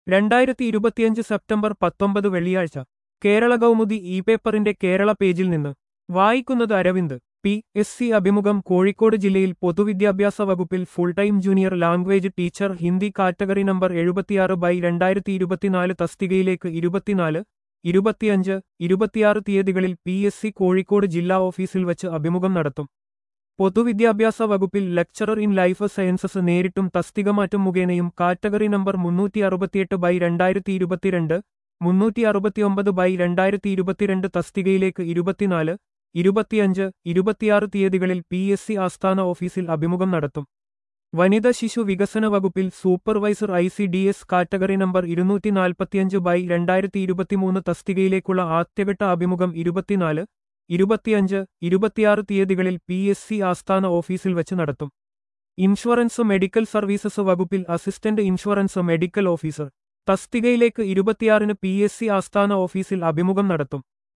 രണ്ടായിരത്തി ഇരുപത്തിയഞ്ച് സെപ്റ്റംബർ പത്തൊമ്പത് വെള്ളിയാഴ്ച കേരള കൗമുദി ഇ പേപ്പറിന്റെ കേരള പേജിൽ നിന്ന് വായിക്കുന്നത് അരവിന്ദ് പി എസ് സി അഭിമുഖം കോഴിക്കോട് ജില്ലയിൽ പൊതുവിദ്യാഭ്യാസ വകുപ്പിൽ full time junior language teacher Hindi category number എഴുപത്തിയാറ് ബൈ രണ്ടായിരത്തി ഇരുപത്തിനാല് തസ്തികയിലേക്ക് ഇരുപത്തിനാല് ഇരുപത്തിയഞ്ച് ഇരുപത്തിയാറ് തീയതികളിൽ പി എസ് സി കോഴിക്കോട് ജില്ലാ ഓഫീസിൽ വച്ച് അഭിമുഖം നടത്തും പൊതുവിദ്യാഭ്യാസ വകുപ്പിൽ ലെക്ചറർ ഇൻ ലൈഫ് സയൻസസ് നേരിട്ടും തസ്തികമാറ്റം മുഖേനയും കാറ്റഗറി നമ്പർ മുന്നൂറ്റി അറുപത്തിയെട്ട് ബൈ രണ്ടായിരത്തി ഇരുപത്തിരണ്ട് മുന്നൂറ്റി അറുപത്തിയൊമ്പത് ബൈ രണ്ടായിരത്തി ഇരുപത്തിരണ്ട് തസ്തികയിലേക്ക് ഇരുപത്തിനാല് ഇരുപത്തിയഞ്ച് ഇരുപത്തിയാറ് തീയതികളിൽ പി എസ് സി ആസ്ഥാന ഓഫീസിൽ അഭിമുഖം നടത്തും വനിത ശിശു വികസന വകുപ്പിൽ supervisor I C D S category number ഇരുന്നൂറ്റി നാൽപ്പത്തിയഞ്ച് ബൈ രണ്ടായിരത്തി ഇരുപത്തിമൂന്ന് തസ്തികയിലേക്കുള്ള ആദ്യഘട്ട അഭിമുഖം ഇരുപത്തിനാല് ഇരുപത്തിയഞ്ച് ഇരുപത്തിയാറ് തീയതികളിൽ പി എസ് സി ആസ്ഥാന ഓഫീസിൽ വച്ച് നടത്തും ഇൻഷുറൻസ് മെഡിക്കൽ സർവീസസ് വകുപ്പിൽ അസിസ്റ്റന്റ് ഇൻഷുറൻസ് മെഡിക്കൽ ഓഫീസർ തസ്തികയിലേക്ക് ഇരുപത്തിയാറിന് പി എസ് സി ആസ്ഥാന ഓഫീസിൽ അഭിമുഖം നടത്തും